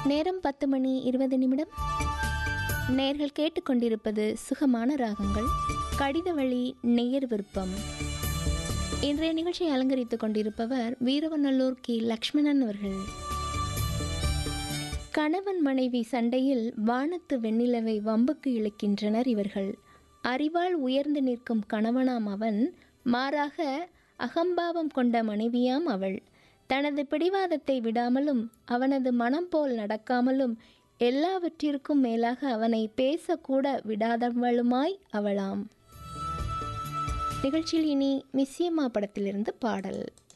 நேரம் பத்து மணி இருபது நிமிடம் நேர்கள் கேட்டுக்கொண்டிருப்பது சுகமான ராகங்கள் கடித வழி நேயர் விருப்பம் இன்றைய நிகழ்ச்சியை அலங்கரித்துக் கொண்டிருப்பவர் வீரவநல்லூர் கி லக்ஷ்மணன் அவர்கள் கணவன் மனைவி சண்டையில் வானத்து வெண்ணிலவை வம்புக்கு இழுக்கின்றனர் இவர்கள் அறிவால் உயர்ந்து நிற்கும் கணவனாம் அவன் மாறாக அகம்பாவம் கொண்ட மனைவியாம் அவள் தனது பிடிவாதத்தை விடாமலும் அவனது மனம் போல் நடக்காமலும் எல்லாவற்றிற்கும் மேலாக அவனை பேசக்கூட விடாதவளுமாய் அவளாம் நிகழ்ச்சியில் இனி மிஸ்யம்மா படத்திலிருந்து பாடல்